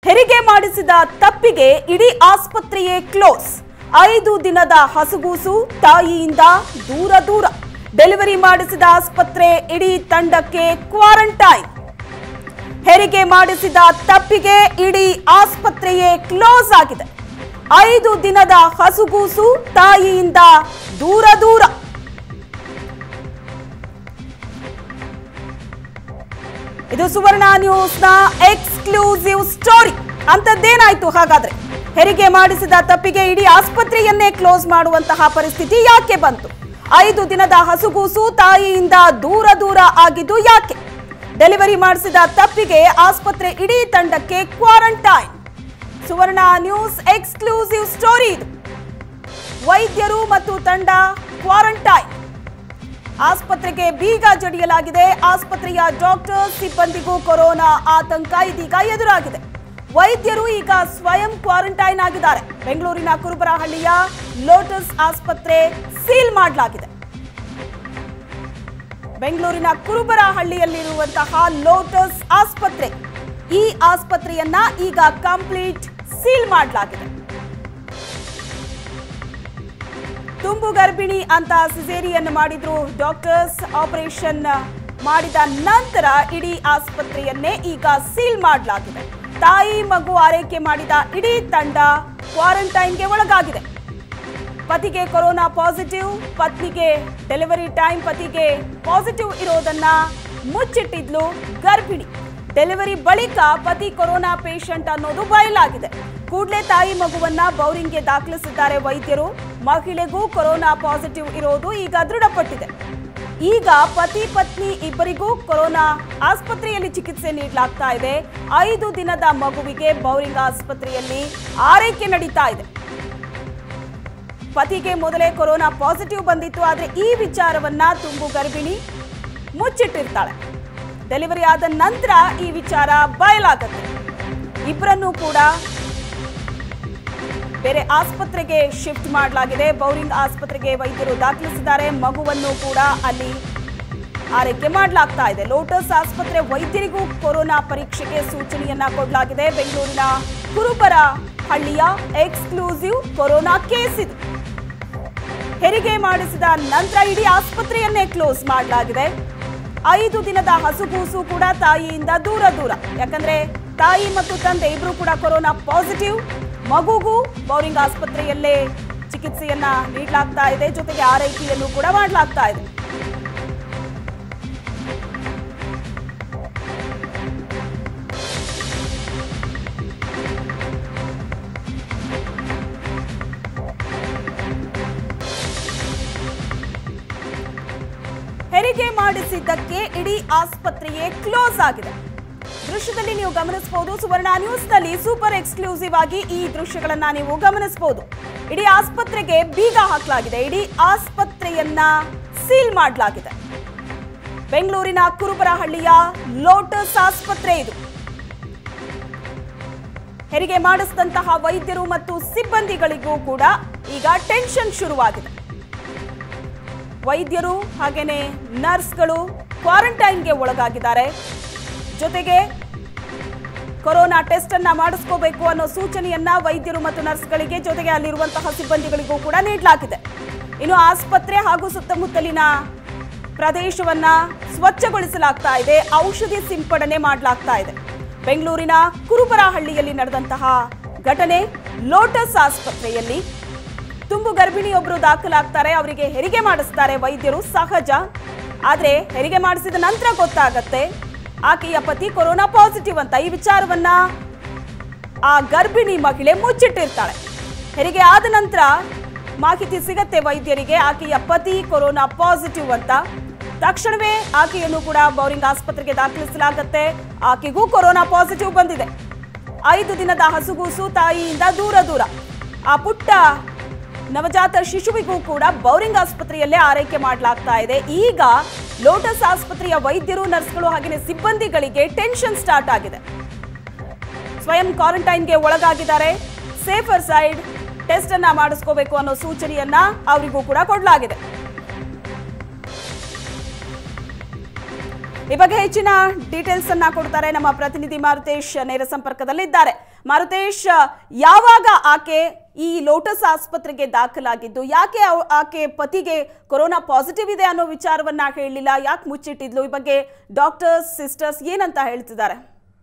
ಹೆರಿಗೆ ಮಾಡಿಸಿದ ತಪ್ಪಿಗೆ ಇಡೀ ಆಸ್ಪತ್ರೆಯೇ ಕ್ಲೋಸ್ ಐದು ದಿನದ ಹಸುಗೂಸು ತಾಯಿಯಿಂದ ದೂರ ದೂರ ಡೆಲಿವರಿ ಮಾಡಿಸಿದ ಆಸ್ಪತ್ರೆ ಇಡೀ ತಂಡಕ್ಕೆ ಕ್ವಾರಂಟೈನ್ ಹೆರಿಗೆ ಮಾಡಿಸಿದ ತಪ್ಪಿಗೆ ಇಡೀ ಆಸ್ಪತ್ರೆಯೇ ಕ್ಲೋಸ್ ಆಗಿದೆ ಐದು ದಿನದ ಹಸುಗೂಸು ತಾಯಿಯಿಂದ ದೂರ ದೂರ ಇದು ಸುವರ್ಣ ನ್ಯೂಸ್ನ ಎಕ್ಸ್ಕ್ಲೂಸಿವ್ ಸ್ಟೋರಿ ಅಂತದ್ದೇನಾಯ್ತು ಹಾಗಾದ್ರೆ ಹೆರಿಗೆ ಮಾಡಿಸಿದ ತಪ್ಪಿಗೆ ಇಡೀ ಆಸ್ಪತ್ರೆಯನ್ನೇ ಕ್ಲೋಸ್ ಮಾಡುವಂತಹ ಪರಿಸ್ಥಿತಿ ಯಾಕೆ ಬಂತು ಐದು ದಿನದ ಹಸುಗೂಸು ತಾಯಿಯಿಂದ ದೂರ ದೂರ ಆಗಿದ್ದು ಯಾಕೆ ಡೆಲಿವರಿ ಮಾಡಿಸಿದ ತಪ್ಪಿಗೆ ಆಸ್ಪತ್ರೆ ಇಡೀ ತಂಡಕ್ಕೆ quarantine Suvarna News exclusive story ಇದು ವೈದ್ಯರು ಮತ್ತು ತಂಡ ಕ್ವಾರಂಟೈನ್ ಆಸ್ಪತ್ರೆಗೆ ಬೀಗ ಜಡಿಯಲಾಗಿದೆ ಆಸ್ಪತ್ರೆಯ ಡಾಕ್ಟರ್ ಸಿಬ್ಬಂದಿಗೂ ಕೊರೋನಾ ಆತಂಕ ಇದೀಗ ಎದುರಾಗಿದೆ ವೈದ್ಯರು ಈಗ ಸ್ವಯಂ ಕ್ವಾರಂಟೈನ್ ಆಗಿದ್ದಾರೆ ಬೆಂಗಳೂರಿನ ಕುರುಬರಹಳ್ಳಿಯ ಲೋಟಸ್ ಆಸ್ಪತ್ರೆ ಸೀಲ್ ಮಾಡಲಾಗಿದೆ ಬೆಂಗಳೂರಿನ ಕುರುಬರಹಳ್ಳಿಯಲ್ಲಿರುವಂತಹ ಲೋಟಸ್ ಆಸ್ಪತ್ರೆ ಈ ಆಸ್ಪತ್ರೆಯನ್ನ ಈಗ ಕಂಪ್ಲೀಟ್ ಸೀಲ್ ಮಾಡಲಾಗಿದೆ ತುಂಬು ಗರ್ಭಿಣಿ ಅಂತ ಸಿಸೇರಿಯನ್ ಮಾಡಿದ್ರು ಡಾಕ್ಟರ್ಸ್ ಆಪರೇಷನ್ ಮಾಡಿದ ನಂತರ ಇಡೀ ಆಸ್ಪತ್ರೆಯನ್ನೇ ಈಗ ಸೀಲ್ ಮಾಡಲಾಗಿದೆ ತಾಯಿ ಮಗು ಆರೈಕೆ ಮಾಡಿದ ಇಡೀ ತಂಡ ಕ್ವಾರಂಟೈನ್ಗೆ ಒಳಗಾಗಿದೆ ಪತಿಗೆ ಕೊರೋನಾ ಪಾಸಿಟಿವ್ ಪತ್ನಿಗೆ ಡೆಲಿವರಿ ಟೈಮ್ ಪತಿಗೆ ಪಾಸಿಟಿವ್ ಇರೋದನ್ನ ಮುಚ್ಚಿಟ್ಟಿದ್ಲು ಗರ್ಭಿಣಿ ಡೆಲಿವರಿ ಬಳಿಕ ಪತಿ ಕೊರೋನಾ ಪೇಷಂಟ್ ಅನ್ನೋದು ಬಯಲಾಗಿದೆ ಕೂಡಲೇ ತಾಯಿ ಮಗುವನ್ನ ಬೌರಿಂಗ್ಗೆ ದಾಖಲಿಸಿದ್ದಾರೆ ವೈದ್ಯರು ಮಹಿಳೆಗೂ ಕೊರೋನಾ ಪಾಸಿಟಿವ್ ಇರೋದು ಈಗ ದೃಢಪಟ್ಟಿದೆ ಈಗ ಪತಿ ಪತ್ನಿ ಇಬ್ಬರಿಗೂ ಕೊರೋನಾ ಆಸ್ಪತ್ರೆಯಲ್ಲಿ ಚಿಕಿತ್ಸೆ ನೀಡಲಾಗ್ತಾ ಇದೆ ಐದು ದಿನದ ಮಗುವಿಗೆ ಬೌರಿಂಗ್ ಆಸ್ಪತ್ರೆಯಲ್ಲಿ ಆರೈಕೆ ನಡೀತಾ ಇದೆ ಪತಿಗೆ ಮೊದಲೇ ಕೊರೋನಾ ಪಾಸಿಟಿವ್ ಬಂದಿತ್ತು ಆದ್ರೆ ಈ ವಿಚಾರವನ್ನ ತುಂಬು ಗರ್ಭಿಣಿ ಮುಚ್ಚಿಟ್ಟಿರ್ತಾಳೆ ಡೆಲಿವರಿ ಆದ ನಂತರ ಈ ವಿಚಾರ ಬಯಲಾಗತ್ತೆ ಇಬ್ಬರನ್ನೂ ಕೂಡ ಬೇರೆ ಆಸ್ಪತ್ರೆಗೆ ಶಿಫ್ಟ್ ಮಾಡಲಾಗಿದೆ ಬೌರಿಂಗ್ ಆಸ್ಪತ್ರೆಗೆ ವೈದ್ಯರು ದಾಖಲಿಸಿದ್ದಾರೆ ಮಗುವನ್ನು ಕೂಡ ಅಲ್ಲಿ ಆರೈಕೆ ಮಾಡಲಾಗ್ತಾ ಇದೆ ಲೋಟಸ್ ಆಸ್ಪತ್ರೆ ವೈದ್ಯರಿಗೂ ಕೊರೋನಾ ಪರೀಕ್ಷೆಗೆ ಸೂಚನೆಯನ್ನ ಕೊಡಲಾಗಿದೆ ಬೆಂಗಳೂರಿನ ಕುರುಬರ ಹಳ್ಳಿಯ ಎಕ್ಸ್ಕ್ಲೂಸಿವ್ ಕೊರೋನಾ ಕೇಸ್ ಇದು ಹೆರಿಗೆ ಮಾಡಿಸಿದ ನಂತರ ಇಡೀ ಆಸ್ಪತ್ರೆಯನ್ನೇ ಕ್ಲೋಸ್ ಮಾಡಲಾಗಿದೆ ಐದು ದಿನದ ಹಸುಗೂಸು ಕೂಡ ತಾಯಿಯಿಂದ ದೂರ ದೂರ ಯಾಕಂದ್ರೆ ತಾಯಿ ಮತ್ತು ತಂದೆ ಇಬ್ರು ಕೂಡ ಕೊರೋನಾ ಪಾಸಿಟಿವ್ ಮಗುಗೂ ಬೌರಿಂಗ್ ಆಸ್ಪತ್ರೆಯಲ್ಲೇ ಚಿಕಿತ್ಸೆಯನ್ನ ನೀಡಲಾಗ್ತಾ ಇದೆ ಜೊತೆಗೆ ಆರೈಕೆಯನ್ನು ಕೂಡ ಮಾಡಲಾಗ್ತಾ ಇದೆ ಹೆರಿಗೆ ಮಾಡಿಸಿದ್ದಕ್ಕೆ ಇಡೀ ಆಸ್ಪತ್ರೆಯೇ ಕ್ಲೋಸ್ ಆಗಿದೆ ದೃಶ್ಯದಲ್ಲಿ ನೀವು ಗಮನಿಸಬಹುದು ಸುವರ್ಣ ನ್ಯೂಸ್ ನಲ್ಲಿ ಸೂಪರ್ ಎಕ್ಸ್ಕ್ಲೂಸಿವ್ ಆಗಿ ಈ ದೃಶ್ಯಗಳನ್ನ ನೀವು ಗಮನಿಸಬಹುದು ಇಡೀ ಆಸ್ಪತ್ರೆಗೆ ಬೀಗ ಹಾಕಲಾಗಿದೆ ಇಡೀ ಆಸ್ಪತ್ರೆಯನ್ನ ಸೀಲ್ ಮಾಡಲಾಗಿದೆ ಬೆಂಗಳೂರಿನ ಕುರುಬರಹಳ್ಳಿಯ ಲೋಟಸ್ ಆಸ್ಪತ್ರೆ ಇದು ಹೆರಿಗೆ ಮಾಡಿಸಿದಂತಹ ವೈದ್ಯರು ಮತ್ತು ಸಿಬ್ಬಂದಿಗಳಿಗೂ ಕೂಡ ಈಗ ಟೆನ್ಷನ್ ಶುರುವಾಗಿದೆ ವೈದ್ಯರು ಹಾಗೇನೆ ನರ್ಸ್ಗಳು ಕ್ವಾರಂಟೈನ್ಗೆ ಒಳಗಾಗಿದ್ದಾರೆ ಜೊತೆಗೆ ಕೊರೋನಾ ಟೆಸ್ಟ್ ಅನ್ನ ಮಾಡಿಸ್ಕೋಬೇಕು ಅನ್ನೋ ಸೂಚನೆಯನ್ನ ವೈದ್ಯರು ಮತ್ತು ನರ್ಸ್ಗಳಿಗೆ ಜೊತೆಗೆ ಅಲ್ಲಿರುವಂತಹ ಸಿಬ್ಬಂದಿಗಳಿಗೂ ಕೂಡ ನೀಡಲಾಗಿದೆ ಇನ್ನು ಆಸ್ಪತ್ರೆ ಹಾಗೂ ಸುತ್ತಮುತ್ತಲಿನ ಪ್ರದೇಶವನ್ನ ಸ್ವಚ್ಛಗೊಳಿಸಲಾಗ್ತಾ ಇದೆ ಔಷಧಿ ಸಿಂಪಡಣೆ ಮಾಡಲಾಗ್ತಾ ಇದೆ ಬೆಂಗಳೂರಿನ ಕುರುಬರಹಳ್ಳಿಯಲ್ಲಿ ನಡೆದಂತಹ ಘಟನೆ ಲೋಟಸ್ ಆಸ್ಪತ್ರೆಯಲ್ಲಿ ತುಂಬು ಗರ್ಭಿಣಿಯೊಬ್ಬರು ದಾಖಲಾಗ್ತಾರೆ ಅವರಿಗೆ ಹೆರಿಗೆ ಮಾಡಿಸ್ತಾರೆ ವೈದ್ಯರು ಸಹಜ ಆದ್ರೆ ಹೆರಿಗೆ ಮಾಡಿಸಿದ ನಂತರ ಗೊತ್ತಾಗತ್ತೆ ಆಕೆಯ ಪತಿ ಕೊರೋನಾ ಪಾಸಿಟಿವ್ ಅಂತ ಈ ವಿಚಾರವನ್ನ ಆ ಗರ್ಭಿಣಿ ಮಹಿಳೆ ಮುಚ್ಚಿಟ್ಟಿರ್ತಾಳೆ ಹೆರಿಗೆ ಆದ ನಂತರ ಮಾಹಿತಿ ಸಿಗತ್ತೆ ವೈದ್ಯರಿಗೆ ಆಕೆಯ ಪತಿ ಕೊರೋನಾ ಪಾಸಿಟಿವ್ ಅಂತ ತಕ್ಷಣವೇ ಆಕೆಯನ್ನು ಕೂಡ ಬೌರಿಂಗ್ ಆಸ್ಪತ್ರೆಗೆ ದಾಖಲಿಸಲಾಗತ್ತೆ ಆಕೆಗೂ ಕೊರೋನಾ ಪಾಸಿಟಿವ್ ಬಂದಿದೆ ಐದು ದಿನದ ಹಸುಗೂಸು ತಾಯಿಯಿಂದ ದೂರ ದೂರ ಆ ಪುಟ್ಟ ನವಜಾತ ಶಿಶುವಿಗೂ ಕೂಡ ಬೌರಿಂಗ್ ಆಸ್ಪತ್ರೆಯಲ್ಲೇ ಆರೈಕೆ ಮಾಡಲಾಗ್ತಾ ಇದೆ ಈಗ ಲೋಟಸ್ ಆಸ್ಪತ್ರೆಯ ವೈದ್ಯರು ನರ್ಸ್ಗಳು ಹಾಗೆಯೇ ಸಿಬ್ಬಂದಿಗಳಿಗೆ ಟೆನ್ಷನ್ ಸ್ಟಾರ್ಟ್ ಆಗಿದೆ ಸ್ವಯಂ ಕ್ವಾರಂಟೈನ್ಗೆ ಒಳಗಾಗಿದ್ದಾರೆ ಸೇಫರ್ ಸೈಡ್ ಟೆಸ್ಟ್ ಅನ್ನ ಮಾಡಿಸ್ಕೋಬೇಕು ಅನ್ನೋ ಸೂಚನೆಯನ್ನ ಅವರಿಗೂ ಕೂಡ ಕೊಡಲಾಗಿದೆ ಈ ಬಗ್ಗೆ ಹೆಚ್ಚಿನ ಡೀಟೇಲ್ಸ್ ಅನ್ನ ಕೊಡ್ತಾರೆ ನಮ್ಮ ಪ್ರತಿನಿಧಿ ಮಾರುತೇಶ್ ನೇರ ಸಂಪರ್ಕದಲ್ಲಿದ್ದಾರೆ ಮಾರುತೇಶ್ ಯಾವಾಗ ಆಕೆ ಈ ಲೋಟಸ್ ಆಸ್ಪತ್ರೆಗೆ ದಾಖಲಾಗಿದ್ದು ಯಾಕೆ ಅವ್- ಆಕೆ ಪತಿಗೆ ಕೊರೋನಾ ಪಾಸಿಟಿವ್ ಇದೆ ಅನ್ನೋ ವಿಚಾರವನ್ನ ಹೇಳಲಿಲ್ಲ ಯಾಕೆ ಮುಚ್ಚಿಟ್ಟಿದ್ಲು ಈ ಬಗ್ಗೆ ಡಾಕ್ಟರ್ಸ್ ಸಿಸ್ಟರ್ಸ್ ಏನಂತ ಹೇಳ್ತಿದ್ದಾರೆ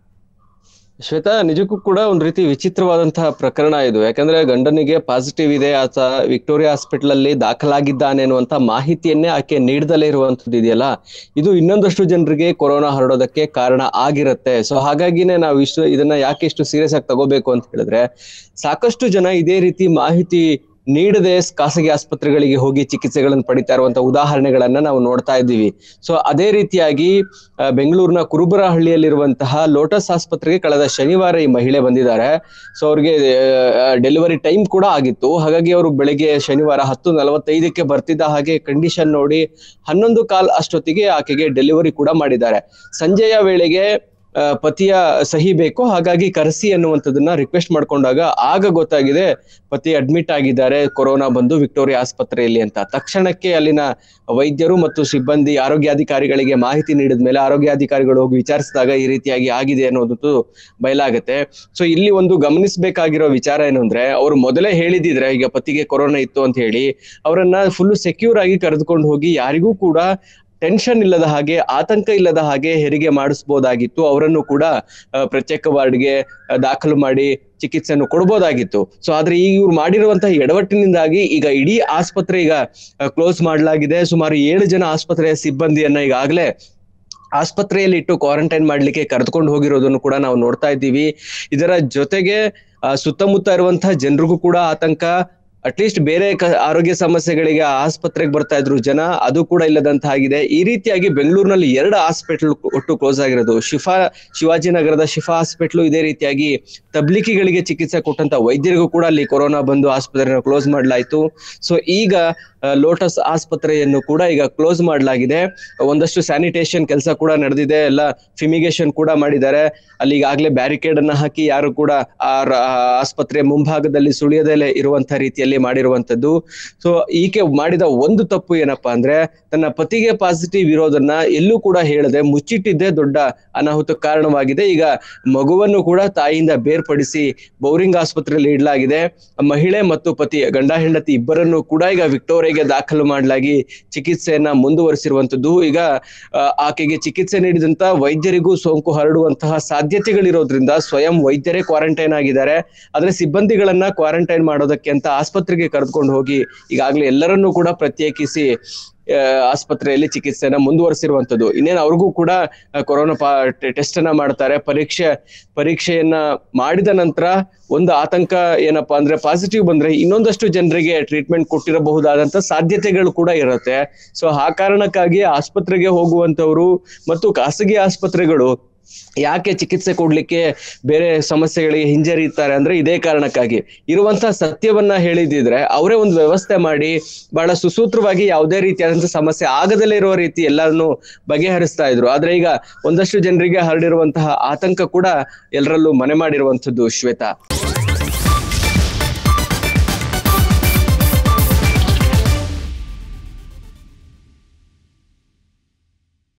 ಶ್ವೇತಾ ನಿಜಕ್ಕೂ ಕೂಡ ಒಂದ್ ರೀತಿ ವಿಚಿತ್ರವಾದಂತಹ ಪ್ರಕರಣ ಇದು ಯಾಕಂದ್ರೆ ಗಂಡನಿಗೆ ಪಾಸಿಟಿವ್ ಇದೆ ಆತ ವಿಕ್ಟೋರಿಯಾ ಹಾಸ್ಪಿಟಲ್ ಅಲ್ಲಿ ದಾಖಲಾಗಿದ್ದಾನೆ ಅನ್ನುವಂತ ಮಾಹಿತಿಯನ್ನೇ ಆಕೆ ನೀಡದಲೇ ಇರುವಂತದ್ದು ಇದೆಯಲ್ಲ ಇದು ಇನ್ನೊಂದಷ್ಟು ಜನರಿಗೆ ಕೊರೋನಾ ಹರಡೋದಕ್ಕೆ ಕಾರಣ ಆಗಿರುತ್ತೆ ಸೊ ಹಾಗಾಗಿನೇ ನಾವು ಇಷ್ಟು ಇದನ್ನ ಯಾಕೆ ಇಷ್ಟು ಸೀರಿಯಸ್ ಆಗಿ ತಗೋಬೇಕು ಅಂತ ಹೇಳಿದ್ರೆ ಸಾಕಷ್ಟು ಜನ ಇದೇ ರೀತಿ ಮಾಹಿತಿ ನೀಡದೆ ಖಾಸಗಿ ಆಸ್ಪತ್ರೆಗಳಿಗೆ ಹೋಗಿ ಚಿಕಿತ್ಸೆಗಳನ್ನು ಪಡಿತಾ ಇರುವಂತ ಉದಾಹರಣೆಗಳನ್ನ ನಾವು ನೋಡ್ತಾ ಇದ್ದೀವಿ ಸೊ ಅದೇ ರೀತಿಯಾಗಿ ಆ, ಬೆಂಗಳೂರಿನ ಕುರುಬರಹಳ್ಳಿಯಲ್ಲಿರುವಂತಹ ಲೋಟಸ್ ಆಸ್ಪತ್ರೆಗೆ ಕಳೆದ ಶನಿವಾರ ಈ ಮಹಿಳೆ ಬಂದಿದ್ದಾರೆ ಸೊ ಅವ್ರಿಗೆ ಡೆಲಿವರಿ ಟೈಮ್ ಕೂಡ ಆಗಿತ್ತು ಹಾಗಾಗಿ ಅವರು ಬೆಳಿಗ್ಗೆ ಶನಿವಾರ ಹತ್ತು ನಲವತ್ತೈದಕ್ಕೆ ಬರ್ತಿದ್ದ ಹಾಗೆ ಕಂಡೀಷನ್ ನೋಡಿ ಹನ್ನೊಂದು ಕಾಲ್ ಅಷ್ಟೊತ್ತಿಗೆ ಆಕೆಗೆ ಡೆಲಿವರಿ ಕೂಡ ಮಾಡಿದ್ದಾರೆ ಸಂಜೆಯ ವೇಳೆಗೆ ಆ, ಪತಿಯ ಸಹಿ ಬೇಕು ಹಾಗಾಗಿ ಕರೆಸಿ ಅನ್ನುವಂಥದ್ದನ್ನ ರಿಕ್ವೆಸ್ಟ್ ಮಾಡ್ಕೊಂಡಾಗ ಆಗ ಗೊತ್ತಾಗಿದೆ ಪತಿ ಅಡ್ಮಿಟ್ ಆಗಿದ್ದಾರೆ ಕೊರೋನಾ ಬಂದು ವಿಕ್ಟೋರಿಯಾ ಆಸ್ಪತ್ರೆಯಲ್ಲಿ ಅಂತ ತಕ್ಷಣಕ್ಕೆ ಅಲ್ಲಿನ ವೈದ್ಯರು ಮತ್ತು ಸಿಬ್ಬಂದಿ ಆರೋಗ್ಯಾಧಿಕಾರಿಗಳಿಗೆ ಮಾಹಿತಿ ನೀಡಿದ ಮೇಲೆ ಆರೋಗ್ಯಾಧಿಕಾರಿಗಳು ಹೋಗಿ ವಿಚಾರಿಸಿದಾಗ ಈ ರೀತಿಯಾಗಿ ಆಗಿದೆ ಅನ್ನೋದು ಬಯಲಾಗತ್ತೆ ಸೊ ಇಲ್ಲಿ ಒಂದು ಗಮನಿಸಬೇಕಾಗಿರೋ ವಿಚಾರ ಏನು ಅಂದ್ರೆ ಅವ್ರು ಮೊದಲೇ ಹೇಳಿದಿದ್ರೆ ಈಗ ಪತಿಗೆ ಕೊರೋನಾ ಇತ್ತು ಅಂತ ಹೇಳಿ ಅವರನ್ನ ಫುಲ್ ಸೆಕ್ಯೂರ್ ಆಗಿ ಕರೆದುಕೊಂಡು ಹೋಗಿ ಯಾರಿಗೂ ಕೂಡ ಟೆನ್ಷನ್ ಇಲ್ಲದ ಹಾಗೆ ಆತಂಕ ಇಲ್ಲದ ಹಾಗೆ ಹೆರಿಗೆ ಮಾಡಿಸ್ಬೋದಾಗಿತ್ತು ಅವರನ್ನು ಕೂಡ ಆ, ಪ್ರತ್ಯೇಕ ವಾರ್ಡ್ಗೆ ಆ, ದಾಖಲು ಮಾಡಿ ಚಿಕಿತ್ಸೆಯನ್ನು ಕೊಡ್ಬೋದಾಗಿತ್ತು ಸೊ ಆದ್ರೆ ಈಗ ಇವ್ರು ಮಾಡಿರುವಂತಹ ಎಡವಟ್ಟಿನಿಂದಾಗಿ ಈಗ ಇಡೀ ಆಸ್ಪತ್ರೆ ಈಗ ಕ್ಲೋಸ್ ಮಾಡಲಾಗಿದೆ ಸುಮಾರು ಏಳು ಜನ ಆಸ್ಪತ್ರೆಯ ಸಿಬ್ಬಂದಿಯನ್ನ ಈಗಾಗಲೇ ಆಸ್ಪತ್ರೆಯಲ್ಲಿ ಇಟ್ಟು ಕ್ವಾರಂಟೈನ್ ಮಾಡ್ಲಿಕ್ಕೆ ಕರೆದುಕೊಂಡು ಹೋಗಿರೋದನ್ನು ಕೂಡ ನಾವು ನೋಡ್ತಾ ಇದ್ದೀವಿ ಇದರ ಜೊತೆಗೆ ಆ, ಸುತ್ತಮುತ್ತ ಇರುವಂತಹ ಜನರಿಗೂ ಕೂಡ ಆತಂಕ ಅಟ್ಲೀಸ್ಟ್ ಬೇರೆ ಕ- ಆರೋಗ್ಯ ಸಮಸ್ಯೆಗಳಿಗೆ ಆಸ್ಪತ್ರೆಗೆ ಬರ್ತಾ ಇದ್ರು ಜನ ಅದು ಕೂಡ ಇಲ್ಲದಂತಾಗಿದೆ ಈ ರೀತಿಯಾಗಿ ಬೆಂಗಳೂರಿನಲ್ಲಿ ಎರಡು ಹಾಸ್ಪಿಟಲ್ ಒಟ್ಟು ಕ್ಲೋಸ್ ಆಗಿರೋದು ಶಿಫಾ ಶಿವಾಜಿನಗರದ ಶಿಫಾ ಹಾಸ್ಪಿಟಲ್ ಇದೇ ರೀತಿಯಾಗಿ ತಬ್ಲಿಕಿಗಳಿಗೆ ಚಿಕಿತ್ಸೆ ಕೊಟ್ಟಂತ ವೈದ್ಯರಿಗೂ ಕೂಡ ಅಲ್ಲಿ ಕೊರೋನಾ ಬಂದು ಆಸ್ಪತ್ರೆಯನ್ನು ಕ್ಲೋಸ್ ಮಾಡಲಾಯಿತು ಸೊ ಈಗ ಆ, ಲೋಟಸ್ ಆಸ್ಪತ್ರೆಯನ್ನು ಕೂಡ ಈಗ ಕ್ಲೋಸ್ ಮಾಡಲಾಗಿದೆ ಒಂದಷ್ಟು ಸ್ಯಾನಿಟೇಷನ್ ಕೆಲಸ ಕೂಡ ನಡೆದಿದೆ ಎಲ್ಲ ಫಿಮಿಗೇಷನ್ ಕೂಡ ಮಾಡಿದ್ದಾರೆ ಅಲ್ಲಿ ಈಗಾಗಲೇ ಬ್ಯಾರಿಕೇಡ್ ಅನ್ನ ಹಾಕಿ ಯಾರು ಕೂಡ ಆ ರ- ಆ ಆಸ್ಪತ್ರೆ ಮುಂಭಾಗದಲ್ಲಿ ಸುಳಿಯದಲ್ಲೇ ಇರುವಂತ ರೀತಿಯಲ್ಲಿ ಮಾಡಿರುವಂತದ್ದು ಸೊ ಈಕೆ ಮಾಡಿದ ಒಂದು ತಪ್ಪು ಏನಪ್ಪಾ ಅಂದ್ರೆ ತನ್ನ ಪತಿಗೆ ಪಾಸಿಟಿವ್ ಇರೋದನ್ನ ಎಲ್ಲೂ ಕೂಡ ಹೇಳದೆ ಮುಚ್ಚಿಟ್ಟಿದ್ದೇ ದೊಡ್ಡ ಅನಾಹುತ ಕಾರಣವಾಗಿದೆ ಈಗ ಮಗುವನ್ನು ಕೂಡ ತಾಯಿಯಿಂದ ಬೇರ್ಪಡಿಸಿ ಬೌರಿಂಗ್ ಆಸ್ಪತ್ರೆಯಲ್ಲಿ ಇಡಲಾಗಿದೆ ಮಹಿಳೆ ಮತ್ತು ಪತಿ ಗಂಡ ಹೆಂಡತಿ ಇಬ್ಬರನ್ನು ಕೂಡ ಈಗ ವಿಕ್ಟೋರಿಯಾಗೆ ದಾಖಲು ಮಾಡಲಾಗಿ ಚಿಕಿತ್ಸೆಯನ್ನ ಮುಂದುವರಿಸಿರುವಂತದ್ದು ಈಗ ಆ, ಆಕೆಗೆ ಚಿಕಿತ್ಸೆ ನೀಡಿದಂತ ವೈದ್ಯರಿಗೂ ಸೋಂಕು ಹರಡುವಂತಹ ಸಾಧ್ಯತೆಗಳಿರೋದ್ರಿಂದ ಸ್ವಯಂ ವೈದ್ಯರೇ ಕ್ವಾರಂಟೈನ್ ಆಗಿದ್ದಾರೆ ಆದ್ರೆ ಸಿಬ್ಬಂದಿಗಳನ್ನ ಕ್ವಾರಂಟೈನ್ ಮಾಡೋದಕ್ಕೆ ಅಂತ ಆಸ್ಪತ್ರೆಗೆ ಕರೆದುಕೊಂಡು ಹೋಗಿ ಈಗಾಗಲೇ ಎಲ್ಲರನ್ನೂ ಕೂಡ ಪ್ರತ್ಯೇಕಿಸಿ ಆ, ಆಸ್ಪತ್ರೆಯಲ್ಲಿ ಚಿಕಿತ್ಸೆನ ಮುಂದುವರಿಸಿರುವಂತದ್ದು ಇನ್ನೇನು ಅವ್ರಿಗೂ ಕೂಡ ಆ, ಕೊರೋನಾ ಪಾ ಟೆಸ್ಟ್ ಅನ್ನ ಮಾಡ್ತಾರೆ ಪರೀಕ್ಷೆ ಪರೀಕ್ಷೆಯನ್ನ ಮಾಡಿದ ನಂತರ ಒಂದು ಆತಂಕ ಏನಪ್ಪಾ ಅಂದ್ರೆ ಪಾಸಿಟಿವ್ ಬಂದ್ರೆ ಇನ್ನೊಂದಷ್ಟು ಜನರಿಗೆ ಟ್ರೀಟ್ಮೆಂಟ್ ಕೊಟ್ಟಿರಬಹುದಾದಂತ ಸಾಧ್ಯತೆಗಳು ಕೂಡ ಇರುತ್ತೆ ಸೊ ಆ ಕಾರಣಕ್ಕಾಗಿ ಆಸ್ಪತ್ರೆಗೆ ಹೋಗುವಂತವ್ರು ಮತ್ತು ಖಾಸಗಿ ಆಸ್ಪತ್ರೆಗಳು ಯಾಕೆ ಚಿಕಿತ್ಸೆ ಕೊಡ್ಲಿಕ್ಕೆ ಬೇರೆ ಸಮಸ್ಯೆಗಳಿಗೆ ಹಿಂಜರಿತಾರೆ ಅಂದ್ರೆ ಇದೇ ಕಾರಣಕ್ಕಾಗಿ ಇರುವಂತಹ ಸತ್ಯವನ್ನ ಹೇಳಿದಿದ್ರೆ ಅವರೇ ಒಂದು ವ್ಯವಸ್ಥೆ ಮಾಡಿ ಬಹಳ ಸುಸೂತ್ರವಾಗಿ ಯಾವುದೇ ರೀತಿಯಾದಂತಹ ಸಮಸ್ಯೆ ಆಗದಲ್ಲೇ ಇರುವ ರೀತಿ ಎಲ್ಲರನ್ನು ಬಗೆಹರಿಸ್ತಾ ಇದ್ರು ಆದ್ರೆ ಈಗ ಒಂದಷ್ಟು ಜನರಿಗೆ ಹರಡಿರುವಂತಹ ಆತಂಕ ಕೂಡ ಎಲ್ಲರಲ್ಲೂ ಮನೆ ಮಾಡಿರುವಂತದ್ದು ಶ್ವೇತಾ